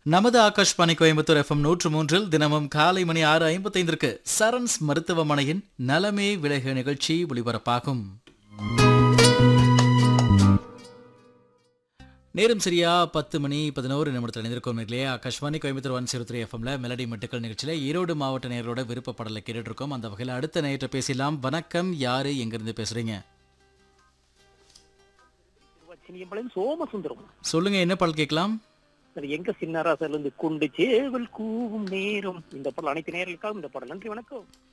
நமது ஆகாஷ்வாணி கோயம்புத்தூர் எஃப்எம் நூற்று மூன்றில் தினமும் காலை மணி ஆறு ஐம்பத்தைந்திற்கு சரண்ஸ் மருத்துவமனையின் நலமே விலக நிகழ்ச்சி ஒளிபரப்பாகும் நேரம் சரியா பத்து மணி பதினோரு நிமிடத்தில் இணைந்திருக்கோம் இல்லையா Akashvani Coimbatore one zero three எஃப்எம்ல மெலடி மெட்டுக்கள் நிகழ்ச்சியில ஈரோடு மாவட்ட நேயரோட விருப்பப்படலை கேட்டுட்டு இருக்கோம் அந்த வகையில் அடுத்த நேயற்ற பேசலாம் வணக்கம் யாரு எங்கிருந்து பேசுறீங்க சினியம்பாளையம் சோமசுந்தரம் சொல்லுங்க என்ன பாடல் கேட்கலாம் அது எங்க சின்னராசர்ல இருந்து குண்டு சேவல் கூவும் நேரம் இந்த பாடல் அனைத்து நேர்களுக்காகவும் இந்த பாடல் நன்றி வணக்கம்